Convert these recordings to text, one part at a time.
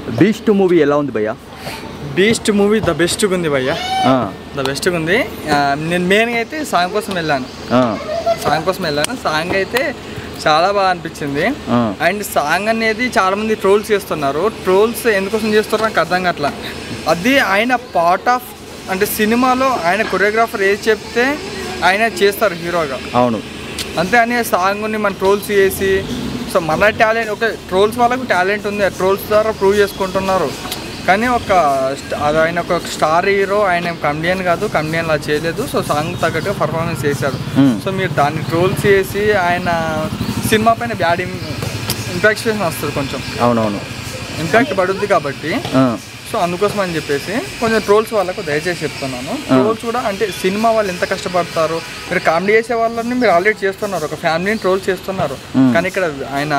Beast movie ఎలా ఉంది భయ్యా బీస్ట్ మూవీ ద బెస్ట్గా ఉంది భయ్య ఆ, ద బెస్ట్గా ఉంది ఆ, నేను మెయిన్గా అయితే సాంగ్ కోసం వెళ్ళాను ఆ, సాంగ్ కోసం వెళ్ళాను సాంగ్ అయితే చాలా బాగా అనిపించింది ఆ. అండ్ సాంగ్ అనేది చాలా మంది ట్రోల్స్ చేస్తున్నారు ట్రోల్స్ ఎందుకోసం చేస్తారో నాకు అర్థం కావట్లా అది ఆయన పార్ట్ ఆఫ్ అంటే సినిమాలో ఆయన కొరియోగ్రాఫర్ ఏది చెప్తే ఆయన చేస్తారు హీరోగా అవును అంతే అని సాంగ్ని మన ట్రోల్స్ చేసి సో మన టాలెంట్ ఓకే ట్రోల్స్ వాళ్ళకు టాలెంట్ ఉంది ట్రోల్స్ ద్వారా ప్రూవ్ చేసుకుంటున్నారు కానీ ఒక స్ట్- అది ఆయన ఒక స్టార్ హీరో ఆయన కమెడియన్ కాదు కమెడియన్ లా చేయలేదు సో సాంగ్ తగ్గట్టుగా పర్ఫార్మెన్స్ చేశాడు Hmm. సో మీరు దాన్ని ట్రోల్స్ చేసి ఆయన సినిమా పైన బ్యాడ్ ఇంపాక్షన్ వస్తుంది కొంచెం అవునవును ఇంపాక్ట్ పడుద్ది కాబట్టి ఆ, సో అందుకోసం అని చెప్పేసి కొంచెం ట్రోల్స్ వాళ్ళకు దయచేసి చెప్తున్నాను ట్రోల్స్ కూడా అంటే సినిమా వాళ్ళు ఎంత కష్టపడతారు మీరు కామెడీ చేసే వాళ్ళని మీరు ఆల్రెడీ చేస్తున్నారు ఒక ఫ్యామిలీని ట్రోల్ చేస్తున్నారు కానీ ఇక్కడ ఆయన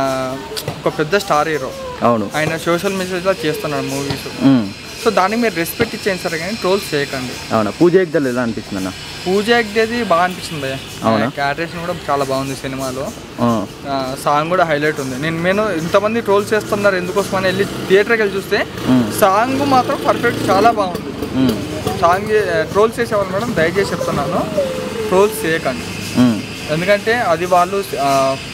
ఒక పెద్ద స్టార్ హీరో అవును ఆయన సోషల్ మెసేజ్లో చేస్తున్నాడు మూవీస్ ఉమ్, సో దానికి మీరు రెస్పెక్ట్ ఇచ్చేయండి సరే కానీ ట్రోల్స్ చేయకండి అవునా పూజ ఎగ్దల్ ఎలా అనిపిస్తుంది అన్న పూజ ఎగ్గేది బాగా అనిపించింది భయ్య అవునా? క్యారెక్టరేషన్ కూడా చాలా బాగుంది సినిమాలో ఆ, సాంగ్ కూడా హైలైట్ ఉంది నేను నేను ఇంతమంది ట్రోల్స్ చేస్తున్నారు ఎందుకోసం అని వెళ్ళి థియేటర్కి వెళ్ళి చూస్తే సాంగ్ మాత్రం పర్ఫెక్ట్ చాలా బాగుంది ఉమ్, సాంగ్ ట్రోల్స్ చేసేవాళ్ళు మేడం దయచేసి చెప్తున్నాను ట్రోల్స్ చేయకండి ఉమ్, ఎందుకంటే అది వాళ్ళు ఆ,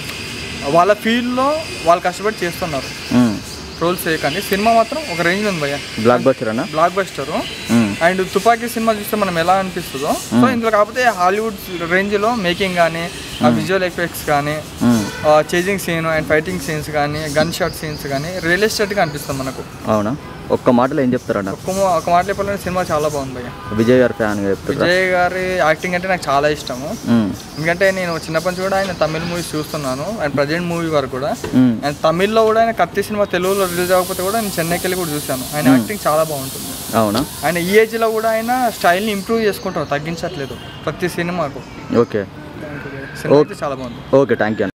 వాళ్ళ ఫీల్డ్లో వాళ్ళు కష్టపడి చేస్తున్నారు ఉమ్. ట్రోల్స్ చేయకండి సినిమా మాత్రం ఒక రేంజ్ ఉంది భయ్య బ్లాక్ బస్టర్ అన్న blockbuster um, and Thuppakki cinema చూస్తే మనం ఎలా అనిపిస్తుందో సో ఇందులో కాకపోతే హాలీవుడ్ రేంజ్లో మేకింగ్ కానీ ఆ విజువల్ ఎఫెక్ట్స్ కానీ um, chasing scene and fighting scenes కానీ గన్ షాట్ సీన్స్ కానీ రియలిస్టిక్గా అనిపిస్తుంది మనకు అవునా ఒక్క మాటలో ఏం చెప్తారన్న ఒక్క మా- ఒక మాట చెప్పాలంటే సినిమా చాలా బాగుంది భయ్య విజయ్ గారి ఫ్యాన్ చెప్తారా విజయ్ గారి యాక్టింగ్ అంటే నాకు చాలా ఇష్టము ఉమ్, ఎందుకంటే నేను చిన్నప్పటి నుంచి కూడా ఆయన తమిళ మూవీస్ చూస్తున్నాను అండ్ ప్రజెంట్ మూవీ వరకు కూడా ఉమ్, అండ్ తమిళ్లో కూడా ఆయన కత్తి సినిమా తెలుగులో రిలీజ్ అవ్వకపోతే కూడా నేను చెన్నైకి వెళ్ళి కూడా చూశాను ఆయన యాక్టింగ్ చాలా బాగుంటుంది అవునా ఆయన ఈ ఏజ్లో కూడా ఆయన స్టైల్ని ఇంప్రూవ్ చేసుకుంటారు తగ్గించట్లేదు ప్రతి సినిమాకు ఓకే సినిమా అయితే చాలా బాగుంది ఓకే థ్యాంక్ యూ